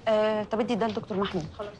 آه طب ادي ده لدكتور محمود خلاص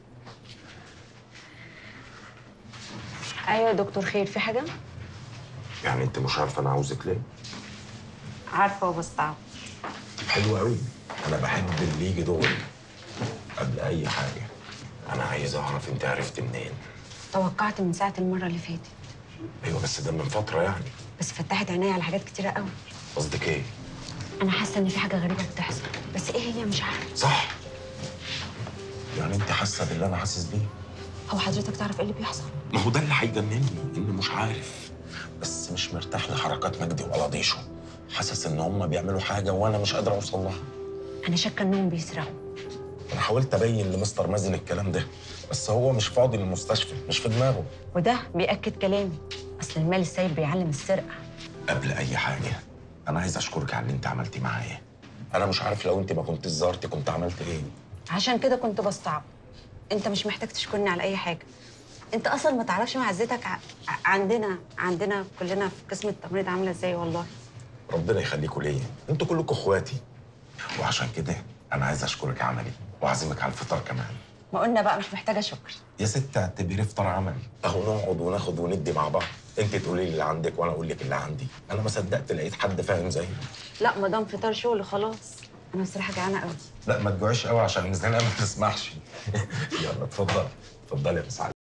ايوه يا دكتور خير في حاجه يعني انت مش عارفه انا عاوزك ليه عارفه وبستعب طب حلو قوي انا بحب اللي يجي دغري قبل اي حاجه انا عايز اعرف انت عرفت منين توقعت من ساعه المره اللي فاتت ايوه بس ده من فتره يعني بس فتحت عينيا على حاجات كتيره قوي قصدك ايه انا حاسه ان في حاجه غريبه بتحصل بس ايه هي مش عارفه صح يعني انت حاسه باللي انا حاسس بيه هو حضرتك تعرف ايه اللي بيحصل ما هو ده اللي هيجنني اني مش عارف بس مش مرتاح لحركات مجدي ولا ضيشه حاسس ان هم بيعملوا حاجه وانا مش قادر اوصل لها انا شاكه انهم بيسرقوا انا حاولت ابين لمستر مازن الكلام ده بس هو مش فاضي للمستشفى مش في دماغه وده بياكد كلامي اصل المال السايب بيعلم السرقه قبل اي حاجه انا عايز اشكرك على اللي انت عملتيه معايا انا مش عارف لو انت ما كنت زارتي كنت عملت ايه عشان كده كنت بستعب انت مش محتاج تشكرني على اي حاجه انت اصلا ما تعرفش معزتك ع... ع- عندنا عندنا كلنا في قسم التمريض عامله ازاي والله ربنا يخليكوا ليا انتوا كلكم اخواتي وعشان كده انا عايز اشكرك عملي واعزمك على الفطار كمان ما قلنا بقى مش محتاجه شكر يا ست اعتبريه فطار عملي اهو نقعد وناخد وندي مع بعض انت تقولي لي اللي عندك وانا اقول لك اللي عندي انا ما صدقت لقيت حد فاهم زيي لا ما دام فطار شغل خلاص انا بصراحه جعانه قوي لا ما تجوعيش قوي عشان الميزانيه ما تسمحش يلا اتفضل اتفضلي يا مسعد